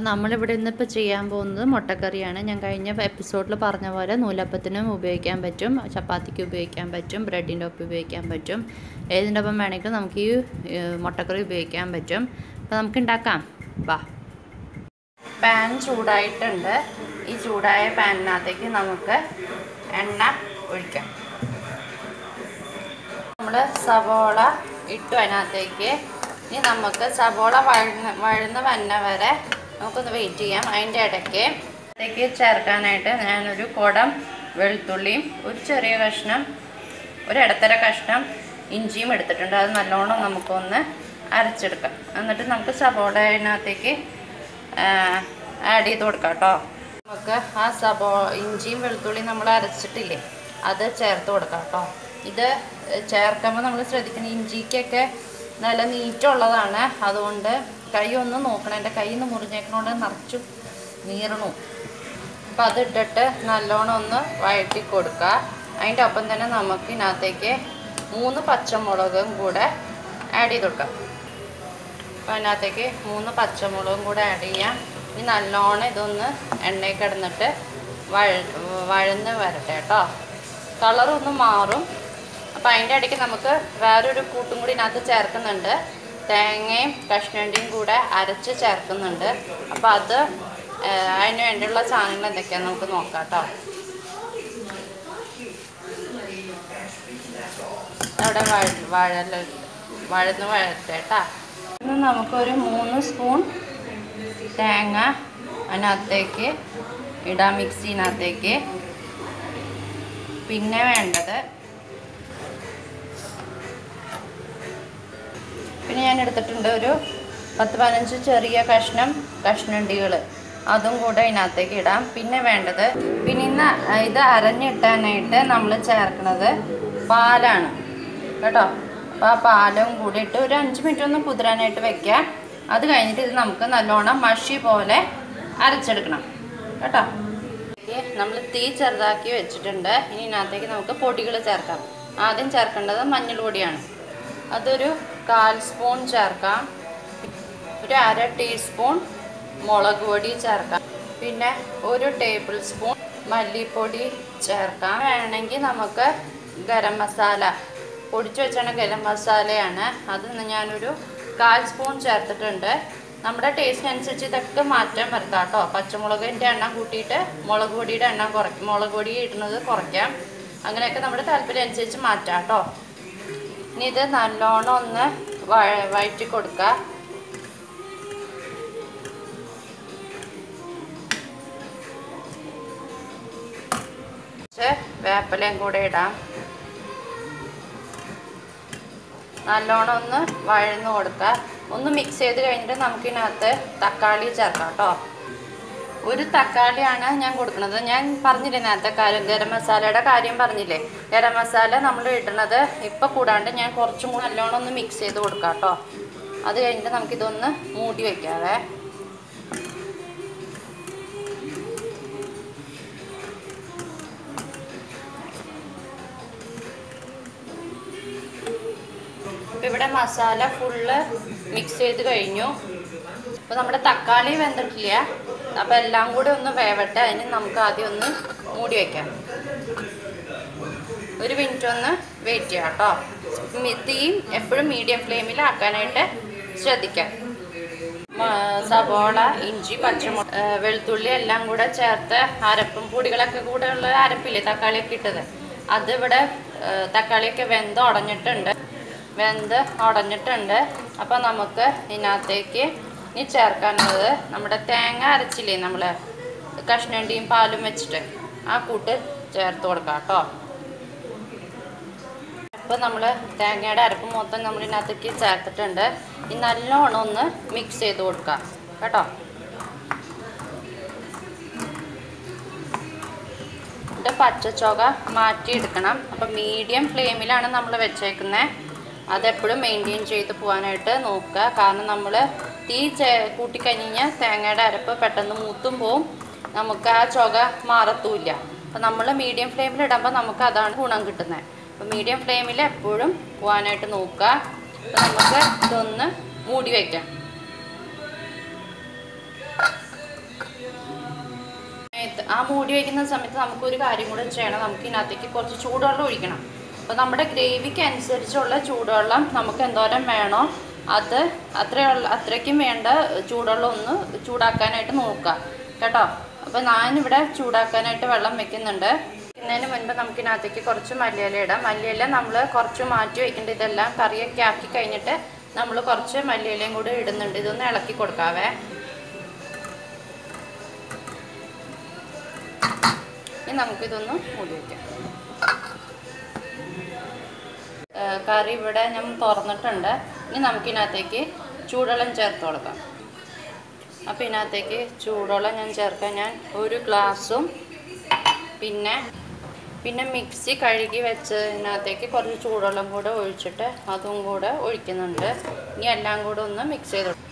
നമ്മളിവിടെ ഇന്നിപ്പോൾ ചെയ്യാൻ പോകുന്നത് മുട്ടക്കറിയാണ് ഞാൻ കഴിഞ്ഞ എപ്പിസോഡിൽ പറഞ്ഞ പോലെ നൂലപ്പത്തിനും ഉപയോഗിക്കാൻ പറ്റും ചപ്പാത്തിക്ക് ഉപയോഗിക്കാൻ പറ്റും ബ്രെഡിൻ്റെ ഒപ്പം ഉപയോഗിക്കാൻ പറ്റും ഏതിൻ്റെ ഒപ്പം വേണമെങ്കിലും നമുക്ക് ഈ ഏഹ്, മുട്ടക്കറി ഉപയോഗിക്കാൻ പറ്റും അപ്പോൾ നമുക്ക് ഉണ്ടാക്കാം വാ പാൻ ചൂടായിട്ടുണ്ട് ഈ ചൂടായ പാനിനകത്തേക്ക് നമുക്ക് എണ്ണ ഒഴിക്കാം നമ്മൾ സവോള ഇട്ടു അതിനകത്തേക്ക് ഇനി നമുക്ക് സവോള വഴന്ന് വഴന്ന് വന്ന വരെ നമുക്കൊന്ന് വെയിറ്റ് ചെയ്യാം അതിൻ്റെ ഇടയ്ക്ക് അതിലേക്ക് ചേർക്കാനായിട്ട് ഞാനൊരു കുടം വെളുത്തുള്ളിയും ഒരു ചെറിയ കഷ്ണം ഒരു ഇടത്തര കഷ്ണം ഇഞ്ചിയും എടുത്തിട്ടുണ്ട് അത് നല്ലോണം നമുക്കൊന്ന് അരച്ചെടുക്കാം എന്നിട്ട് നമുക്ക് സവോള അതിനകത്തേക്ക് ആഡ് ചെയ്ത് കൊടുക്കാം കേട്ടോ നമുക്ക് ആ സബോ ഇഞ്ചിയും വെളുത്തുള്ളിയും നമ്മൾ അരച്ചിട്ടില്ലേ അത് ചേർത്ത് കൊടുക്കാം കേട്ടോ ഇത് ചേർക്കുമ്പോൾ നമ്മൾ ശ്രദ്ധിക്കണം ഇഞ്ചിക്കൊക്കെ നല്ല നീറ്റുള്ളതാണ് അതുകൊണ്ട് കൈ ഒന്ന് നോക്കണം എൻ്റെ കൈ ഒന്ന് മുറിഞ്ഞേക്കണോണ്ട് നിറച്ചു നീറണു അപ്പം അതിട്ടിട്ട് നല്ലോണം ഒന്ന് വഴറ്റി കൊടുക്കുക അതിൻ്റെ ഒപ്പം തന്നെ നമുക്ക് ഇതിനകത്തേക്ക് മൂന്ന് പച്ചമുളകും കൂടെ ആഡ് ചെയ്ത് കൊടുക്കാം അപ്പം അതിനകത്തേക്ക് മൂന്ന് പച്ചമുളകും കൂടെ ആഡ് ചെയ്യാം ഇനി നല്ലോണം ഇതൊന്ന് എണ്ണയിൽ കിടന്നിട്ട് വഴ വഴന്ന് വരട്ടെ കേട്ടോ കളറൊന്ന് മാറും അപ്പം അതിൻ്റെ ഇടയ്ക്ക് നമുക്ക് വേറൊരു കൂട്ടും കൂടി ഇതിനകത്ത് ചേർക്കുന്നുണ്ട് തേങ്ങയും കഷ്ണണ്ടിയും കൂടെ അരച്ച് ചേർക്കുന്നുണ്ട് അപ്പോൾ അത് ആ, അതിന് വേണ്ടിയുള്ള സാധനങ്ങൾ എന്തൊക്കെയാണെന്ന് നമുക്ക് നോക്കാം കേട്ടോ അവിടെ വഴ വഴല വഴന്ന് വഴട്ടെ കേട്ടോ ഇന്ന് നമുക്കൊരു മൂന്ന് സ്പൂൺ തേങ്ങ അതിനകത്തേക്ക് ഇടാം മിക്സിനകത്തേക്ക് പിന്നെ വേണ്ടത് പിന്നെ ഞാൻ എടുത്തിട്ടുണ്ട് ഒരു പത്ത് പതിനഞ്ച് ചെറിയ കഷ്ണം കഷ്ണണ്ടികൾ അതും കൂടെ ഇതിനകത്തേക്ക് ഇടാം പിന്നെ വേണ്ടത് പിന്നെ ഇന്ന് ഇത് അരഞ്ഞിട്ടാനായിട്ട് നമ്മൾ ചേർക്കുന്നത് പാലാണ് കേട്ടോ അപ്പോൾ ആ പാലും കൂടി ഇട്ട് ഒരു അഞ്ച് മിനിറ്റ് ഒന്ന് കുതിരാനായിട്ട് വെക്കാം അത് കഴിഞ്ഞിട്ട് ഇത് നമുക്ക് നല്ലോണം മഷി പോലെ അരച്ചെടുക്കണം കേട്ടോ നമ്മൾ തീ ചെറുതാക്കി വെച്ചിട്ടുണ്ട് ഇനി ഇതിനകത്തേക്ക് നമുക്ക് പൊടികൾ ചേർക്കാം ആദ്യം ചേർക്കേണ്ടത് മഞ്ഞൾ പൊടിയാണ് അതൊരു കാൽ സ്പൂൺ ചേർക്കാം ഒരു അര ടീസ്പൂൺ മുളക് പൊടി ചേർക്കാം പിന്നെ ഒരു ടേബിൾ സ്പൂൺ മല്ലിപ്പൊടി ചേർക്കാം വേണമെങ്കിൽ നമുക്ക് ഗരം മസാല പൊടിച്ചു വെച്ചാണ് ഗരം മസാലയാണ് അത് ഞാനൊരു കാൽ സ്പൂൺ ചേർത്തിട്ടുണ്ട് നമ്മുടെ ടേസ്റ്റിനനുസരിച്ച് ഇതൊക്കെ മാറ്റം വരുത്താം കേട്ടോ പച്ചമുളകിൻ്റെ എണ്ണം കൂട്ടിയിട്ട് മുളക് പൊടിയുടെ എണ്ണം കുറയ്ക്കും മുളക് പൊടി ഇടുന്നത് കുറയ്ക്കാം അങ്ങനെയൊക്കെ നമ്മുടെ താല്പര്യം അനുസരിച്ച് മാറ്റാം കേട്ടോ ഇനി ഇത് നല്ലോണം ഒന്ന് വഴ വഴറ്റി കൊടുക്കുക കുറച്ച് വേപ്പിലയും കൂടെ ഇടാം നല്ലോണം ഒന്ന് വഴന്ന് കൊടുക്കുക ഒന്ന് മിക്സ് ചെയ്ത് കഴിഞ്ഞിട്ട് നമുക്കിതിനകത്ത് തക്കാളി ചേർക്കാം കേട്ടോ ഒരു തക്കാളിയാണ് ഞാൻ കൊടുക്കുന്നത് ഞാൻ പറഞ്ഞില്ലേ നേരത്തെ കാര്യം ഗരം മസാലയുടെ കാര്യം പറഞ്ഞില്ലേ ഗരം മസാല നമ്മൾ ഇടുന്നത് ഇപ്പം കൂടാണ്ട് ഞാൻ കുറച്ചും കൂടി നല്ലോണം ഒന്ന് മിക്സ് ചെയ്ത് കൊടുക്കാം കേട്ടോ അത് കഴിഞ്ഞിട്ട് നമുക്കിതൊന്ന് മൂടി വയ്ക്കാവേ ഇപ്പം ഇവിടെ മസാല ഫുള്ള് മിക്സ് ചെയ്ത് കഴിഞ്ഞു അപ്പോൾ നമ്മുടെ തക്കാളി വെന്തിട്ടില്ല അപ്പോൾ എല്ലാം കൂടി ഒന്ന് വേവട്ടെ അതിന് നമുക്ക് ആദ്യം ഒന്ന് മൂടി വയ്ക്കാം ഒരു മിനിറ്റ് ഒന്ന് വെയിറ്റ് ചെയ്യാം കേട്ടോ മി- തീയും എപ്പോഴും മീഡിയം ഫ്ലെയിമിൽ ആക്കാനായിട്ട് ശ്രദ്ധിക്കാം മ- സവോള ഇഞ്ചി പച്ചമുളക് ഏ, വെളുത്തുള്ളി എല്ലാം കൂടെ ചേർത്ത് അരപ്പും പൊടികളൊക്കെ കൂടെ ഉള്ള അരപ്പില്ലേ തക്കാളിയൊക്കെ ഇട്ടത് അത് ഇവിടെ ഏ, തക്കാളിയൊക്കെ വെന്ത് ഉടഞ്ഞിട്ടുണ്ട് വെന്ത് ഉടഞ്ഞിട്ടുണ്ട് അപ്പോൾ നമുക്ക് ഇതിനകത്തേക്ക് ഇനി ചേർക്കാനുള്ളത് നമ്മുടെ തേങ്ങ അരച്ചില്ലേ നമ്മൾ കഷ്ണണ്ടിയും പാലും വെച്ചിട്ട് ആ കൂട്ട് ചേർത്ത് കൊടുക്കാം കേട്ടോ ഇപ്പോൾ നമ്മൾ തേങ്ങയുടെ അരപ്പ് മൊത്തം നമ്മൾ ഇതിനകത്തേക്ക് ചേർത്തിട്ടുണ്ട് ഈ നല്ലോണം ഒന്ന് മിക്സ് ചെയ്ത് കൊടുക്കുക കേട്ടോ ഇത് പച്ചച്ചുക മാറ്റിയെടുക്കണം അപ്പം മീഡിയം ഫ്ലെയിമിലാണ് നമ്മൾ വെച്ചേക്കുന്നത് അതെപ്പോഴും മെയിൻറ്റെയിൻ ചെയ്ത് പോകാനായിട്ട് നോക്കുക കാരണം നമ്മൾ തീ ചേ കൂട്ടിക്കഴിഞ്ഞാൽ തേങ്ങയുടെ അരപ്പ് പെട്ടെന്ന് മൂത്തും പോവും നമുക്ക് ആ ചുക മാറത്തുമില്ല അപ്പം നമ്മൾ മീഡിയം ഫ്ലെയിമിൽ ഇടുമ്പോൾ നമുക്ക് അതാണ് ഗുണം കിട്ടുന്നത് അപ്പം മീഡിയം ഫ്ലെയിമിൽ എപ്പോഴും പോകാനായിട്ട് നോക്കുക അപ്പം നമുക്ക് ഇതൊന്ന് മൂടി വയ്ക്കാം സമയത്ത് ആ മൂടി വയ്ക്കുന്ന സമയത്ത് നമുക്കൊരു കാര്യം കൂടെ ചെയ്യണം നമുക്ക് ഇതിനകത്തേക്ക് കുറച്ച് ചൂടുവെള്ളം ഒഴിക്കണം അപ്പോൾ നമ്മുടെ ഗ്രേവിക്ക് അനുസരിച്ചുള്ള ചൂടുവെള്ളം നമുക്ക് എന്തോരം വേണോ അത് അത്രയുള്ള അത്രയ്ക്കും വേണ്ട ചൂടുവെള്ളം ഒന്ന് ചൂടാക്കാനായിട്ട് നോക്കുക കേട്ടോ അപ്പോൾ ഞാനിവിടെ ചൂടാക്കാനായിട്ട് വെള്ളം വെക്കുന്നുണ്ട് വെക്കുന്നതിന് മുൻപ് നമുക്ക് ഇതിനകത്തേക്ക് കുറച്ച് മല്ലിയില ഇടാം മല്ലിയില നമ്മൾ കുറച്ച് മാറ്റി വെക്കേണ്ട ഇതെല്ലാം കറിയൊക്കെ ആക്കി കഴിഞ്ഞിട്ട് നമ്മൾ കുറച്ച് മല്ലിയിലയും കൂടി ഇടുന്നുണ്ട് ഇതൊന്ന് ഇളക്കി കൊടുക്കാവേ ഇനി നമുക്കിതൊന്ന് മൂടി വയ്ക്കാം ഏഹ് കറി ഇവിടെ ഞാൻ തുറന്നിട്ടുണ്ട് ഇനി നമുക്കിതിനകത്തേക്ക് ചൂടുവെള്ളം ചേർത്ത് കൊടുക്കാം അപ്പോൾ ഇതിനകത്തേക്ക് ചൂടുവെള്ളം ഞാൻ ചേർക്കാൻ ഞാൻ ഒരു ഗ്ലാസും പിന്നെ പിന്നെ മിക്സി കഴുകി വെച്ചതിനകത്തേക്ക് കുറച്ച് ചൂടുവെള്ളം കൂടെ ഒഴിച്ചിട്ട് അതും കൂടെ ഒഴിക്കുന്നുണ്ട് ഇനി എല്ലാം കൂടെ ഒന്ന് മിക്സ് ചെയ്ത് കൊടുക്കാം.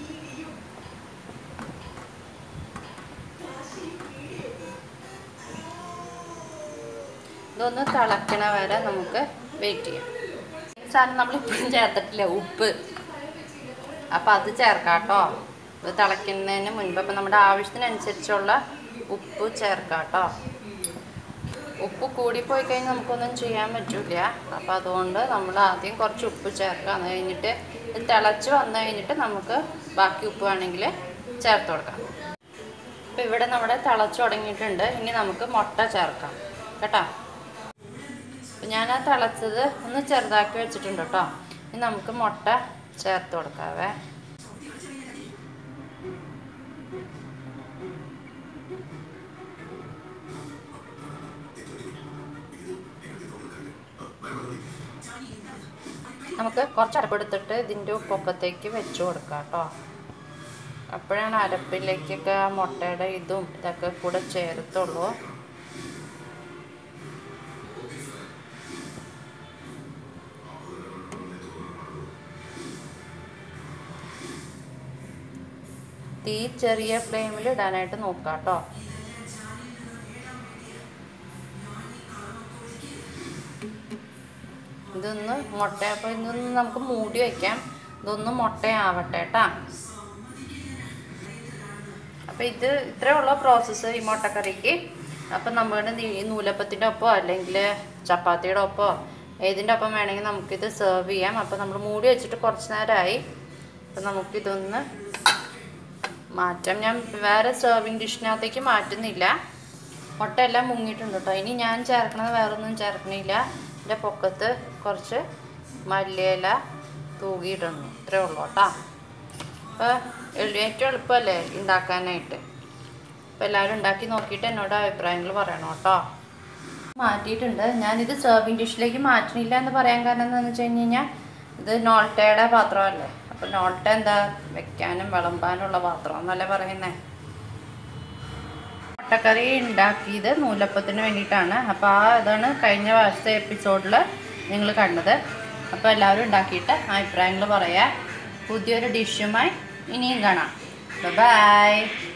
ഇതൊന്ന് തിളക്കണ വരെ നമുക്ക് വെയിറ്റ് ചെയ്യാം ഈ സാധനം നമ്മൾ ഇപ്പോഴും ചേർത്തിട്ടില്ല ഉപ്പ് അപ്പം അത് ചേർക്കാം കേട്ടോ ഇത് തിളയ്ക്കുന്നതിന് മുൻപ് അപ്പം നമ്മുടെ ആവശ്യത്തിനനുസരിച്ചുള്ള ഉപ്പ് ചേർക്കാം കേട്ടോ ഉപ്പ് കൂടിപ്പോയി കഴിഞ്ഞാൽ നമുക്കൊന്നും ചെയ്യാൻ പറ്റില്ല അപ്പം അതുകൊണ്ട് നമ്മൾ ആദ്യം കുറച്ച് ഉപ്പ് ചേർക്കാം അത് കഴിഞ്ഞിട്ട് ഇത് തിളച്ച് വന്നു കഴിഞ്ഞിട്ട് നമുക്ക് ബാക്കി ഉപ്പ് വേണമെങ്കിൽ ചേർത്ത് കൊടുക്കാം അപ്പം ഇവിടെ നമ്മുടെ തിളച്ച് തുടങ്ങിയിട്ടുണ്ട് ഇനി നമുക്ക് മുട്ട ചേർക്കാം കേട്ടോ അപ്പം ഞാൻ ആ തിളച്ചത് ഒന്ന് ചെറുതാക്കി വെച്ചിട്ടുണ്ട് കേട്ടോ ഇനി നമുക്ക് മുട്ട ചേർത്ത് കൊടുക്കാവേ നമുക്ക് കുറച്ച് അരപ്പെടുത്തിട്ട് ഇതിൻ്റെ പൊക്കത്തേക്ക് വെച്ച് കൊടുക്കാം കേട്ടോ അപ്പോഴാണ് അരപ്പിലേക്കൊക്കെ ആ മുട്ടയുടെ ഇതും ഇതൊക്കെ കൂടെ ചേർത്തുള്ളൂ തീ ചെറിയ ഫ്ലെയിമിൽ ഇടാനായിട്ട് നോക്കാം കേട്ടോ ഇതൊന്ന് മുട്ട അപ്പോൾ ഇതൊന്ന് നമുക്ക് മൂടി വയ്ക്കാം ഇതൊന്ന് മുട്ടയാവട്ടെ കേട്ടാ അപ്പോൾ ഇത് ഇത്രയേ ഉള്ള പ്രോസസ്സ് ഈ മുട്ടക്കറിക്ക് അപ്പം നമ്മുടെ ഈ നൂലപ്പത്തിൻ്റെ ഒപ്പോ അല്ലെങ്കിൽ ചപ്പാത്തിയുടെ ഒപ്പോ ഏതിൻ്റെ ഒപ്പം വേണമെങ്കിൽ നമുക്കിത് സെർവ് ചെയ്യാം അപ്പോൾ നമ്മൾ മൂടി വെച്ചിട്ട് കുറച്ച് നേരമായി അപ്പം നമുക്കിതൊന്ന് മാറ്റാം ഞാൻ വേറെ സെർവിങ് ഡിഷിനകത്തേക്ക് മാറ്റുന്നില്ല മുട്ട എല്ലാം മുങ്ങിയിട്ടുണ്ട് കേട്ടോ ഇനി ഞാൻ ചേർക്കണത് വേറൊന്നും ചേർക്കണില്ല എൻ്റെ പൊക്കത്ത് കുറച്ച് മല്ലിയില തൂകിയിടുന്നു ഇത്രേ ഉള്ളൂ കേട്ടോ അപ്പോൾ ഏറ്റവും എളുപ്പമല്ലേ ഉണ്ടാക്കാനായിട്ട് അപ്പോൾ എല്ലാവരും ഉണ്ടാക്കി നോക്കിയിട്ട് എന്നോട് അഭിപ്രായങ്ങൾ പറയണം കേട്ടോ മാറ്റിയിട്ടുണ്ട് ഞാനിത് സെർവിങ് ഡിഷിലേക്ക് മാറ്റണില്ല എന്ന് പറയാൻ കാരണം എന്താണെന്ന് വെച്ച് കഴിഞ്ഞ് കഴിഞ്ഞാൽ ഇത് നോൾട്ടയുടെ പാത്രമല്ലേ അപ്പോൾ നോൾട്ട എന്താ വെക്കാനും വിളമ്പാനുള്ള പാത്രം എന്നല്ലേ പറയുന്നേ മുട്ടക്കറി ഉണ്ടാക്കിയത് നൂലപ്പത്തിന് വേണ്ടിയിട്ടാണ് അപ്പോൾ ആ ഇതാണ് കഴിഞ്ഞ പ്രാവശ്യത്തെ എപ്പിസോഡിൽ നിങ്ങൾ കണ്ടത് അപ്പോൾ എല്ലാവരും ഉണ്ടാക്കിയിട്ട് അഭിപ്രായങ്ങൾ പറയാം പുതിയൊരു ഡിഷുമായി ഇനിയും കാണാം ബൈ